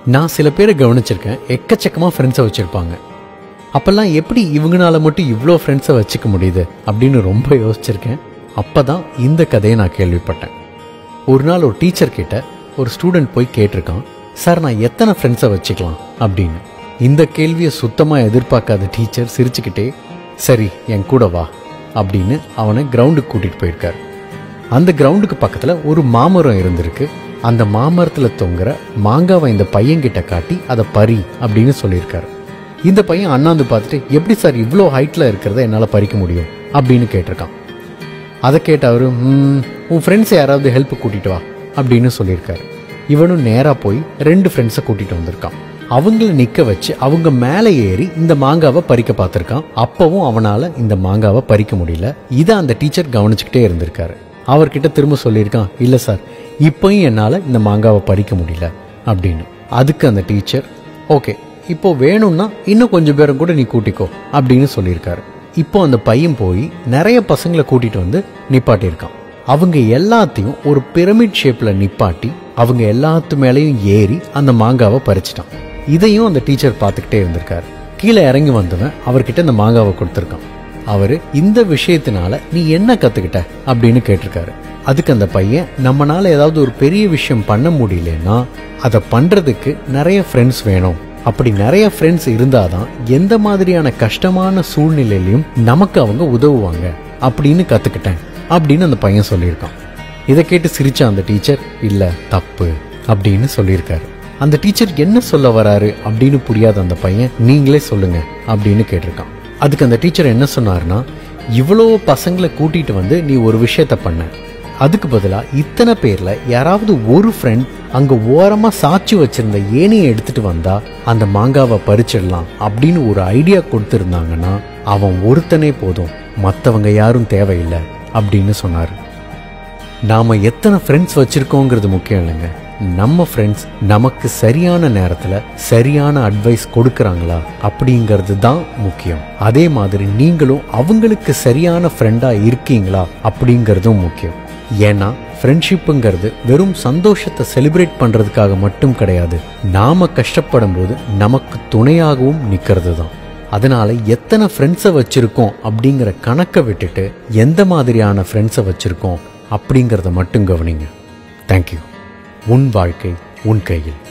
நான் சில பேரை கவனிச்சிருக்கேன் எக்கச்சக்கமாக ஃப்ரெண்ட்ஸை வச்சுருப்பாங்க அப்போல்லாம் எப்படி இவங்கனால மட்டும் இவ்வளோ ஃப்ரெண்ட்ஸை வச்சுக்க முடியுது அப்படின்னு ரொம்ப யோசிச்சிருக்கேன் அப்போ தான் இந்த கதையை நான் கேள்விப்பட்டேன் ஒரு நாள் ஒரு டீச்சர் கிட்ட ஒரு ஸ்டூடெண்ட் போய் கேட்டிருக்கான் சார் நான் எத்தனை ஃப்ரெண்ட்ஸை வச்சுக்கலாம் அப்படின்னு இந்த கேள்வியை சுத்தமாக எதிர்பார்க்காத டீச்சர் சிரிச்சுக்கிட்டே சரி என் கூட வா அப்படின்னு அவனை கிரவுண்டுக்கு கூட்டிகிட்டு போயிருக்காரு அந்த கிரவுண்டுக்கு பக்கத்தில் ஒரு மாமரம் இருந்திருக்கு அந்த மாமரத்தில் தொங்குற மாங்காவை இந்த பையன்கிட்ட காட்டி அதை பறி அப்படின்னு சொல்லியிருக்காரு இந்த பையன் அண்ணாந்து பார்த்துட்டு எப்படி சார் இவ்வளோ ஹைட்டில் இருக்கிறத என்னால் பறிக்க முடியும் அப்படின்னு கேட்டிருக்கான் அதை கேட்ட அவரு "ம், உன் ஃப்ரெண்ட்ஸ் யாராவது ஹெல்ப் கூட்டிட்டு வா அப்படின்னு சொல்லியிருக்காரு இவனும் நேராக போய் ரெண்டு ஃப்ரெண்ட்ஸை கூட்டிட்டு வந்திருக்கான் அவங்கள நிக்க வச்சு அவங்க மேலே ஏறி இந்த மாங்காவை பறிக்க பார்த்திருக்கான் அப்பவும் அவனால இந்த மாங்காவை பறிக்க முடியல இதை அந்த டீச்சர் கவனிச்சுக்கிட்டே இருந்திருக்காரு அவர்கிட்ட திரும்ப சொல்லியிருக்கான் இல்லை சார் இப்போயும் என்னால் இந்த மாங்காவை பறிக்க முடியல அப்படின்னு அதுக்கு அந்த டீச்சர் ஓகே இப்போ வேணும்னா இன்னும் கொஞ்சம் பேரும் கூட நீ கூட்டிக்கோ அப்படின்னு சொல்லியிருக்காரு இப்போ அந்த பையன் போய் நிறைய பசங்களை கூட்டிட்டு வந்து நிப்பாட்டியிருக்கான் அவங்க எல்லாத்தையும் ஒரு பிரமிட் ஷேப்ல நிப்பாட்டி அவங்க எல்லாத்து மேலேயும் ஏறி அந்த மாங்காவை பறிச்சிட்டான் இதையும் அந்த டீச்சர் பார்த்துக்கிட்டே இருந்திருக்காரு கீழே இறங்கி வந்தவன் அவர்கிட்ட இந்த மாங்காவை கொடுத்துருக்கான் அவரு இந்த விஷயத்தினால நீ என்ன கத்துக்கிட்ட அப்படின்னு கேட்டிருக்காரு அதுக்கு அந்த பையன் நம்மனால ஏதாவது ஒரு பெரிய விஷயம் பண்ண முடியலன்னா அதை பண்றதுக்கு நிறைய ஃப்ரெண்ட்ஸ் வேணும் அப்படி நிறைய ஃப்ரெண்ட்ஸ் இருந்தாதான் எந்த மாதிரியான கஷ்டமான சூழ்நிலையிலையும் நமக்கு அவங்க உதவுவாங்க அப்படின்னு கத்துக்கிட்டேன் அப்படின்னு அந்த பையன் சொல்லியிருக்கான் இதை கேட்டு சிரிச்ச அந்த டீச்சர் இல்ல தப்பு அப்படின்னு சொல்லியிருக்காரு அந்த டீச்சர் என்ன சொல்ல வராரு அப்படின்னு புரியாத அந்த பையன் நீங்களே சொல்லுங்க அப்படின்னு கேட்டிருக்கான் அதுக்கு அந்த டீச்சர் என்ன சொன்னாருன்னா இவ்வளோ பசங்களை கூட்டிட்டு வந்து நீ ஒரு விஷயத்த பண்ண அதுக்கு பதிலா இத்தனை பேர்ல யாராவது ஒரு ஃப்ரெண்ட் அங்க ஓரமா சாட்சி வச்சிருந்த ஏணியை எடுத்துட்டு வந்தா அந்த மாங்காவை பறிச்சிடலாம் அப்படின்னு ஒரு ஐடியா கொடுத்திருந்தாங்கன்னா அவன் ஒருத்தனே போதும் மத்தவங்க யாரும் தேவையில்லை அப்படின்னு சொன்னாரு நாம எத்தனை ஃப்ரெண்ட்ஸ் வச்சிருக்கோங்கிறது முக்கியம் இல்லைங்க நம்ம ஃப்ரெண்ட்ஸ் நமக்கு சரியான நேரத்துல சரியான அட்வைஸ் கொடுக்கறாங்களா அப்படிங்கிறது தான் முக்கியம் அதே மாதிரி நீங்களும் அவங்களுக்கு சரியான ஃப்ரெண்டா இருக்கீங்களா அப்படிங்கிறதும் முக்கியம் ஏன்னா ஃப்ரெண்ட்ஷிப்புங்கிறது வெறும் சந்தோஷத்தை செலிப்ரேட் பண்றதுக்காக மட்டும் கிடையாது நாம கஷ்டப்படும் போது நமக்கு துணையாகவும் நிக்கிறது தான் அதனால எத்தனை ஃப்ரெண்ட்ஸை வச்சிருக்கோம் அப்படிங்கிற கணக்கை விட்டுட்டு எந்த மாதிரியான ஃப்ரெண்ட்ஸை வச்சிருக்கோம் அப்படிங்கிறத மட்டும் கவனிங்க தேங்க்யூ உன் வாழ்க்கை உன் கையில்